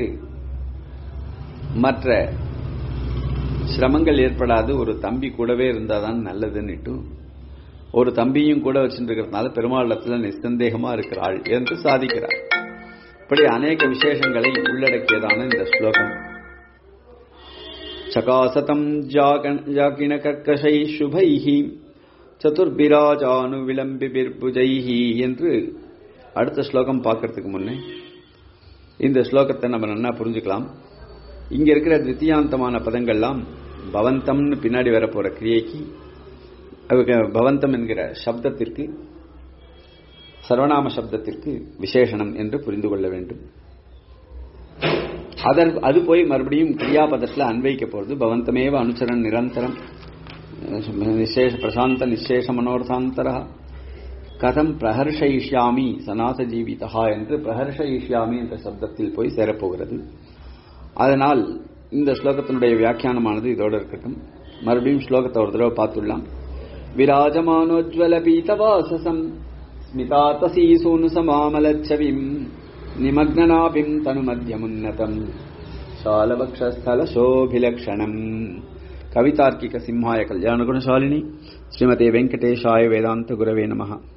மற்ற சிரமங்கள் ஏற்படாது ஒரு தம்பி கூடவே இருந்தாதான் நல்லதுன்னுட்டு ஒரு தம்பியும் கூட வச்சுருக்கிறதுனால பெருமாளத்தில் நிசந்தேகமா இருக்கிறாள் என்று சாதிக்கிறார் இப்படி அநேக விசேஷங்களை உள்ளடக்கியதான இந்த ஸ்லோகம் சகாசதம் ஜாகிண கர்க்கஷை சுபைஹி சதுர்பிராஜானு விளம்பி பிற்புஜைஹி என்று அடுத்த ஸ்லோகம் பார்க்கறதுக்கு முன்னே இந்த ஸ்லோகத்தை நம்ம நல்லா புரிஞ்சுக்கலாம் இங்க இருக்கிற தித்தியாந்தமான பதங்கள்லாம் பவந்தம்னு பின்னாடி வரப்போற கிரியைக்கு பவந்தம் என்கிற சப்தத்திற்கு சர்வநாம சப்தத்திற்கு விசேஷனம் என்று புரிந்து கொள்ள வேண்டும் அதர் அது போய் மறுபடியும் கிரியாபதத்தில் அன்வைக்க போறது பவந்தமேவ அனுச்சரன் நிரந்தரம் நிசேஷ பிரசாந்த நிசேஷ மனோர்த்தாந்தர கதம் பிரஹர்ஷயிஷ்யாமி சனாத ஜீவிதா என்று பிரஹர்ஷயிஷ்யாமி என்ற சப்தத்தில் போய் சேரப்போகிறது அதனால் இந்த ஸ்லோகத்தினுடைய வியாக்கியானமானது இதோடு இருக்கட்டும் மறுபடியும் ஸ்லோகத்தை ஒரு தடவை பார்த்துடலாம் விராஜமானோஜ்வல பீதவாசசம் ஸ்மிதாத்தசீசூனு சமாமலச்சவிம் நிமக்னநாபிம் தனு மத்தியமுன்னதம் சாலபக்ஷஸ்தல சோபிலக்ஷணம் கவிதார்க்கிக சிம்ஹாய கல்யாணகுணசாலினி ஸ்ரீமதே வெங்கடேஷாய வேதாந்த குரவே நமஹா